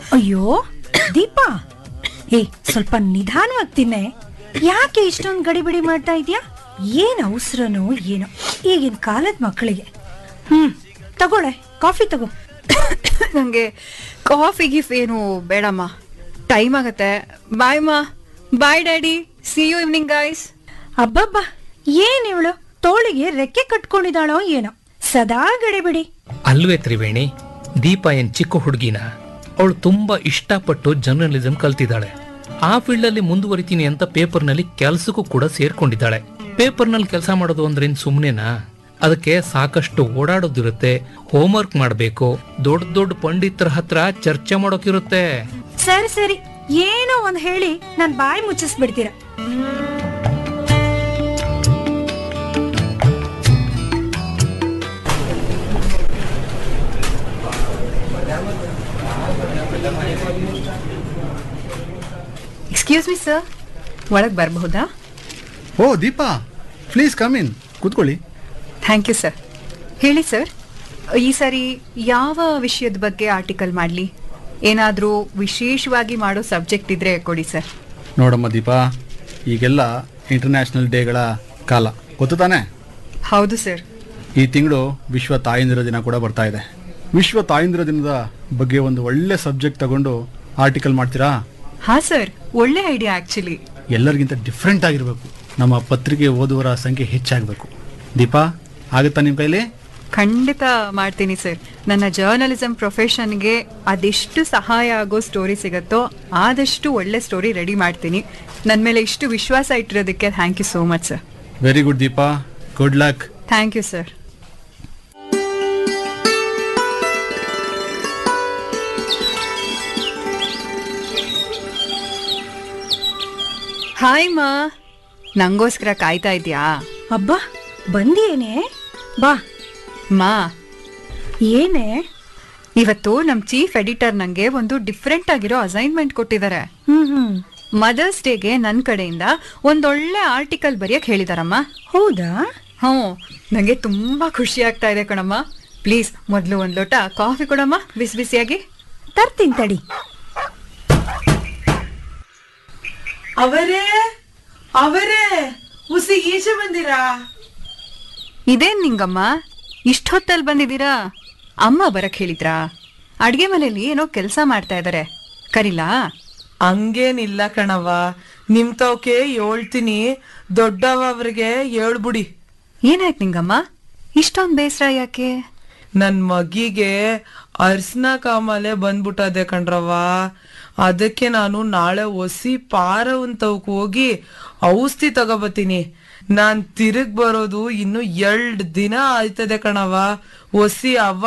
ಅಯ್ಯೋ ದೀಪಾ ಏ ಸ್ವಲ್ಪ ನಿಧಾನವಾಗಿ ತಿನ್ನೆ ಯಾಕೆ ಇಷ್ಟೊಂದು ಗಡಿಬಿಡಿ ಮಾಡ್ತಾ ಇದೀಯಾ ಏನ್ ಅವಸರನೋ ಏನೋ ಈಗಿನ ಕಾಲದ ಮಕ್ಕಳಿಗೆ ಹ್ಮ್ ತಗೊಳ್ಳೆ ಕಾಫಿ ತಗೋ ನನಗೆ ಕಾಫಿ ಗಿಫ್ ಏನು ಬೇಡಮ್ಮ ಟೈಮ್ ಆಗತ್ತೆ ಬಾಯ್ ಮಾ bye daddy see you evening guys ಅಬ್ಬಬ್ಬಾ ಏನ್ ಇವಳು ತೋಳಿಗೆ ರೆಕ್ಕೆ ಕಟ್ಕೊಂಡಿದ್ದಾಳೋ ಏನೋ ಸದಾ ಗಡಿಬಿಡಿ ಅಲ್ವೇ ತ್ರಿವೇಣಿ ದೀಪ ಏನ್ ಚಿಕ್ಕ ಹುಡುಗಿನ ಅವಳು ತುಂಬಾ ಇಷ್ಟಪಟ್ಟು ಜರ್ನಲಿಸಂ ಕಲ್ತಿದ್ದಾಳೆ ಆ ಫೀಲ್ಡ್ ಅಲ್ಲಿ ಮುಂದುವರಿತೀನಿ ಅಂತ ಪೇಪರ್ನಲ್ಲಿ ಕೆಲಸಕ್ಕೂ ಕೂಡ ಸೇರ್ಕೊಂಡಿದ್ದಾಳೆ ಪೇಪರ್ನಲ್ಲಿ ಕೆಲಸ ಮಾಡೋದು ಅಂದ್ರೆ ಏನ್ ಸುಮ್ನೆನಾ ಅದಕ್ಕೆ ಸಾಕಷ್ಟು ಓಡಾಡೋದಿರುತ್ತೆ ಹೋಮ್ವರ್ಕ್ ಮಾಡಬೇಕು ದೊಡ್ಡ ದೊಡ್ಡ ಪಂಡಿತರ ಹತ್ರ ಚರ್ಚೆ ಮಾಡೋಕಿರುತ್ತೆ ಸರಿ ಸರಿ ಏನೋ ಒಂದ್ ಹೇಳಿ ನನ್ ಬಾಯಿ ಮುಚ್ಚಿಸ್ಬಿಡ್ತೀರ ಎಕ್ಸ್ಕ್ಯೂಸ್ ಮಿ ಸರ್ ಒಳಗೆ ಬರಬಹುದಾ ಓ ದೀಪಾ ಪ್ಲೀಸ್ ಕಮ್ ಇನ್ ಕೂತ್ಕೊಳ್ಳಿ ಥ್ಯಾಂಕ್ ಯು ಸರ್ ಹೇಳಿ ಸರ್ ಈ ಸರಿ ಯಾವ ವಿಷಯದ ಬಗ್ಗೆ ಆರ್ಟಿಕಲ್ ಮಾಡಲಿ ಏನಾದರೂ ವಿಶೇಷವಾಗಿ ಮಾಡೋ ಸಬ್ಜೆಕ್ಟ್ ಇದ್ರೆ ಕೊಡಿ ಸರ್ ನೋಡಮ್ಮ ದೀಪಾ ಈಗೆಲ್ಲ ಇಂಟರ್ನ್ಯಾಷನಲ್ ಡೇಗಳ ಕಾಲ ಗೊತ್ತು ತಾನೇ ಹೌದು ಸರ್ ಈ ತಿಂಗಳು ವಿಶ್ವ ತಾಯಂದಿರ ದಿನ ಕೂಡ ಬರ್ತಾ ಇದೆ ವಿಶ್ವ ತಾಯಂದಿರ ದಿನದ ಬಗ್ಗೆ ಒಂದು ಒಳ್ಳೆ ಸಬ್ಜೆಕ್ಟ್ ತಗೊಂಡು ಆರ್ಟಿಕಲ್ ಮಾಡ್ತೀರಾ ಹಾಂ ಸರ್ ಒಳ್ಳೆ ಐಡಿಯಾ ಆ್ಯಕ್ಚುಲಿ ಎಲ್ಲರಿಗಿಂತ ಡಿಫ್ರೆಂಟ್ ಆಗಿರಬೇಕು ನಮ್ಮ ಪತ್ರಿಕೆ ಓದುವರ ಸಂಖ್ಯೆ ಹೆಚ್ಚಾಗಬೇಕು ದೀಪಾ ಆಗುತ್ತಾ ನಿಮ್ಮ ಕೈಲಿ ಖಂಡಿತ ಮಾಡ್ತೀನಿ ಸರ್ ನನ್ನ ಜರ್ನಲಿಸಮ್ ಪ್ರೊಫೆಷನ್ಗೆ ಅದೆಷ್ಟು ಸಹಾಯ ಆಗೋ ಸ್ಟೋರಿ ಸಿಗುತ್ತೋ ಆದಷ್ಟು ಒಳ್ಳೆ ಸ್ಟೋರಿ ರೆಡಿ ಮಾಡ್ತೀನಿ ನನ್ನ ಮೇಲೆ ಇಷ್ಟು ವಿಶ್ವಾಸ ಇಟ್ಟಿರೋದಕ್ಕೆ thank you so much sir very good Deepa good luck thank you sir hi ಮಾ ನಂಗೋಸ್ಕರ ಕಾಯ್ತಾ ಇದೆಯಾ ಅಬ್ಬಾ ಬಂದಿಯೇನೆ ಬಾ ಮಾ ಏನೇ ಇವತ್ತು ನಮ್ಮ ಚೀಫ್ ಎಡಿಟರ್ ನಂಗೆ ಒಂದು ಡಿಫ್ರೆಂಟ್ ಆಗಿರೋ ಅಸೈನ್ಮೆಂಟ್ ಕೊಟ್ಟಿದ್ದಾರೆ ಹ್ಮ್ ಹ್ಮ್ ಮದರ್ಸ್ ಡೇಗೆ ನನ್ನ ಕಡೆಯಿಂದ ಒಂದೊಳ್ಳೆ ಆರ್ಟಿಕಲ್ ಬರೆಯಕ್ ಹೇಳಿದಾರಮ್ಮ ಹೌದಾ ಹ್ಞೂ ನನಗೆ ತುಂಬಾ ಖುಷಿ ಆಗ್ತಾ ಇದೆ ಕಣಮ್ಮ ಪ್ಲೀಸ್ ಮೊದಲು ಒಂದು ಲೋಟ ಕಾಫಿ ಕೊಡಮ್ಮ ಬಿಸಿ ಬಿಸಿಯಾಗಿ ತರ್ತೀನಿ ತಡಿ ಅವರೇ ಅವರೇ ಹುಸಿ ಈಚೆ ಬಂದಿರಾ ಇದೇನ್ ನಿಂಗಮ್ಮ ಇಷ್ಟೊತ್ತಲ್ಲಿ ಬಂದಿದ್ದೀರಾ ಅಮ್ಮ ಬರಕ್ ಹೇಳಿದ್ರಾ ಅಡ್ಗೆ ಮನೆಯಲ್ಲಿ ಏನೋ ಕೆಲಸ ಮಾಡ್ತಾ ಇದಾರೆ ಕರಿಲಾ ಹಂಗೇನಿಲ್ಲ ಕಣವ ನಿಮ್ ತವಕೆ ಹೇಳ್ತೀನಿ ದೊಡ್ಡವ ಅವ್ರಿಗೆ ಹೇಳ್ಬಿಡಿ ಏನಾಯ್ತು ನಿಂಗಮ್ಮ ಇಷ್ಟೊಂದ್ ಬೇಸರ ಯಾಕೆ ನನ್ ಮಗಿಗೆ ಅರ್ಸ್ನ ಕಾಮಲೆ ಬಂದ್ಬಿಟ್ಟದೆ ಕಣ್ರವ ಅದಕ್ಕೆ ನಾನು ನಾಳೆ ಒಸಿ ಪಾರವಂತವಕ್ ಹೋಗಿ ಔಷಧಿ ತಗೋಬತ್ತೀನಿ ನಾನ್ ತಿರುಗ್ ಬರೋದು ಇನ್ನು ಎರಡ್ ದಿನ ಆಯ್ತದೆ ಕಣವ ಒಸಿ ಅವ್ವ